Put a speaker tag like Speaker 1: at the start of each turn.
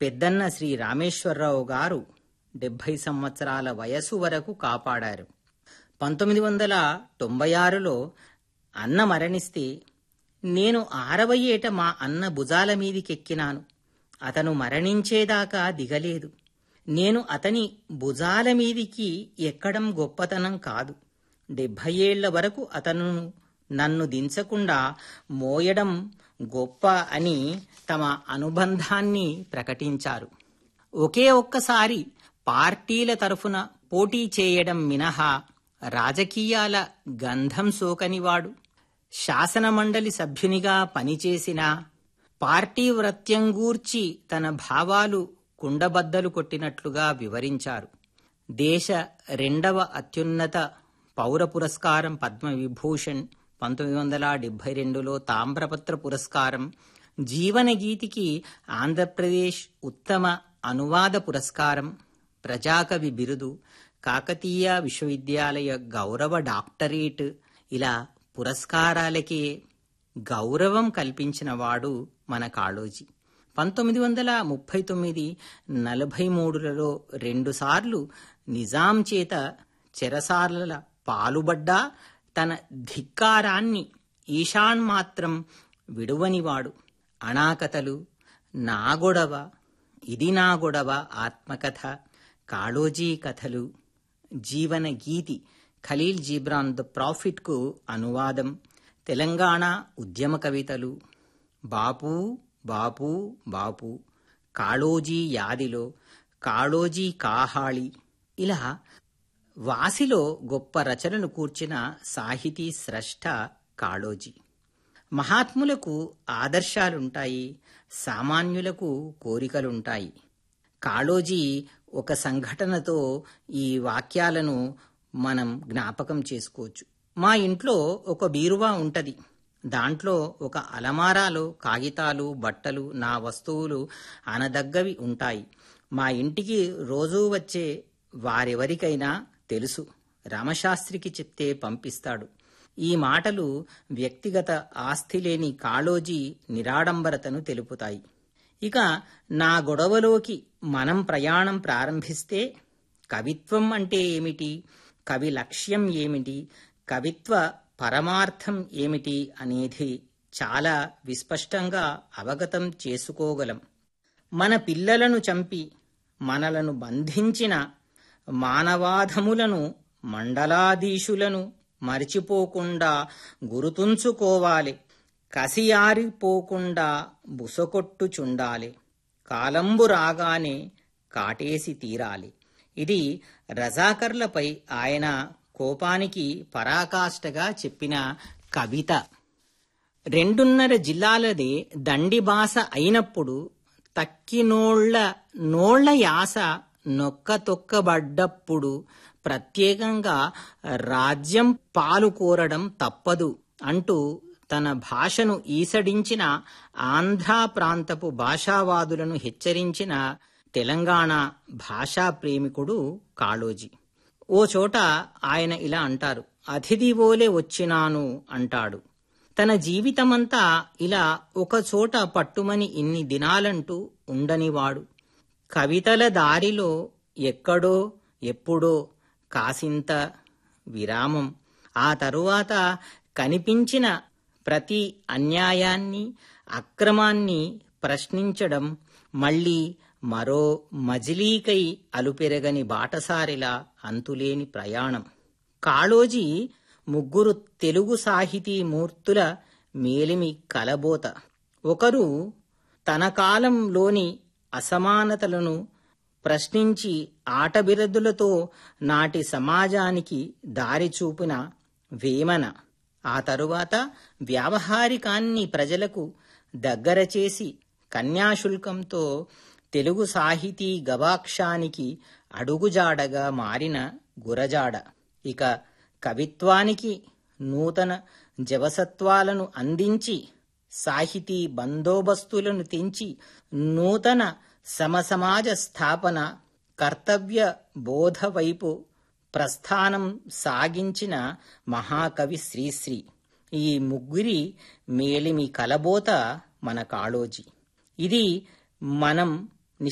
Speaker 1: పెద్దన్న శ్రీ రామేశ్వరరావు గారు డెబ్భై సంవత్సరాల వయసు వరకు కాపాడారు పంతొమ్మిది వందల తొంభై ఆరులో అన్న మరణిస్తే నేను ఆరవ ఏట మా అన్న భుజాల మీదికెక్కినాను అతను మరణించేదాకా దిగలేదు నేను అతని భుజాల మీదికి ఎక్కడం గొప్పతనం కాదు డెబ్భై ఏళ్ల వరకు అతను నన్ను దించకుండా మోయడం గొప్ప అని తమ అనుబంధాన్ని ప్రకటించారు ఒకే ఒక్కసారి పార్టీల తరఫున పోటీ చేయడం మినహా రాజకీయాల గంధం సోకనివాడు శాసనమండలి సభ్యునిగా పనిచేసిన పార్టీ వ్రత్యం గూర్చి తన భావాలు కుండబద్దలు కొట్టినట్లుగా వివరించారు దేశ రెండవ అత్యున్నత పౌర పురస్కారం పద్మవిభూషణ్ పంతొమ్మిది వందల డెబ్బై రెండులో తామ్రపత్ర పురస్కారం జీవనగీతికి ఆంధ్రప్రదేశ్ ఉత్తమ అనువాద పురస్కారం ప్రజాకవి బిరుదు కాకతీయ విశ్వవిద్యాలయ గౌరవ డాక్టరేట్ ఇలా పురస్కారాలకే గౌరవం కల్పించిన వాడు మన కాళోజీ పంతొమ్మిది వందల ముప్పై తొమ్మిది నలభై మూడులలో రెండుసార్లు నిజాం చేత చెరసార్ల పాలుబడ్డా తన ధిక్కారాన్ని ఈశాన్ మాత్రం విడువనివాడు అణాకథలు నా గొడవ ఇది నా గొడవ ఆత్మకథ కాళోజీ కథలు జీవన గీతి ఖలీల్ జీబ్రాన్ ద ప్రాఫిట్కు అనువాదం తెలంగాణ ఉద్యమ కవితలు బాపు బాపు బాపు కాళోజీ యాదిలో కాళోజీ కాహాళి ఇలా వాసిలో గొప్ప రచనలు కూర్చిన సాహితీ స్రష్ట కాళోజీ మహాత్ములకు ఆదర్శాలుంటాయి సామాన్యులకు కోరికలుంటాయి కాళోజీ ఒక సంఘటనతో ఈ వాక్యాలను మనం జ్ఞాపకం చేసుకోవచ్చు మా ఇంట్లో ఒక బీరువా ఉంటది దాంట్లో ఒక అలమారాలో కాగితాలు బట్టలు నా వస్తువులు అనదగ్గవి ఉంటాయి మా ఇంటికి రోజూ వచ్చే వారెవరికైనా తెలుసు రామశాస్త్రికి చెప్తే పంపిస్తాడు ఈ మాటలు వ్యక్తిగత ఆస్తి లేని కాళోజీ నిరాడంబరతను తెలుపుతాయి ఇక నా గొడవలోకి మనం ప్రయాణం ప్రారంభిస్తే కవిత్వం అంటే ఏమిటి కవి లక్ష్యం ఏమిటి కవిత్వ పరమార్థం ఏమిటి అనేది చాలా విస్పష్టంగా అవగతం చేసుకోగలం మన పిల్లలను చంపి మనలను బంధించిన మానవాధములను మండలాధీశులను మరిచిపోకుండా గురుతుంచుకోవాలి కసియారిపోకుండా బుసకొట్టుచుండాలి కాలంబు రాగానే కాటేసి తీరాలి ఇది రజాకర్లపై ఆయన కోపానికి పరాకాష్ఠగా చెప్పిన కవిత రెండున్నర జిల్లాలదే దండి భాష అయినప్పుడు తక్కినోళ్ల నోళ్ల యాస నొక్కతొక్కబడ్డప్పుడు ప్రత్యేకంగా రాజ్యం పాలు కోరడం తప్పదు అంటూ తన భాషను ఈసడించిన ఆంధ్రా ప్రాంతపు భాషావాదులను హెచ్చరించిన తెలంగాణ భాషా ప్రేమికుడు కాళోజీ ఓ చోట ఆయన ఇలా అంటారు అతిథివోలే వచ్చినాను అంటాడు తన జీవితమంతా ఇలా ఒక చోట పట్టుమని ఇన్ని దినాలంటూ ఉండనివాడు కవితల దారిలో ఎక్కడో ఎప్పుడో కాసింత విరామం ఆ తరువాత కనిపించిన ప్రతి అన్యాయాన్ని అక్రమాన్ని ప్రశ్నించడం మళ్ళీ మరో మజిలీకై అలుపెరగని బాటసారిలా అంతులేని ప్రయాణం కాళోజీ ముగ్గురు తెలుగు సాహితీ మూర్తుల మేలిమి కలబోత ఒకరు తన కాలంలోని అసమానతలను ప్రశ్నించి ఆటబిరదులతో నాటి సమాజానికి దారి చూపిన వేమన ఆ తరువాత వ్యావహారికాన్ని ప్రజలకు దగ్గర చేసి కన్యాశుల్కంతో తెలుగు సాహితీ గవాక్షానికి అడుగుజాడగా మారిన గురజాడ ఇక కవిత్వానికి నూతన జవసత్వాలను అందించి సాహితీ బందోబస్తులను తెంచి నూతన సమసమాజ స్థాపన కర్తవ్య బోధ వైపు ప్రస్థానం సాగించిన మహాకవి శ్రీశ్రీ ఈ ముగ్గురి మేలిమి కలబోత మన కాళోజీ ఇది మనం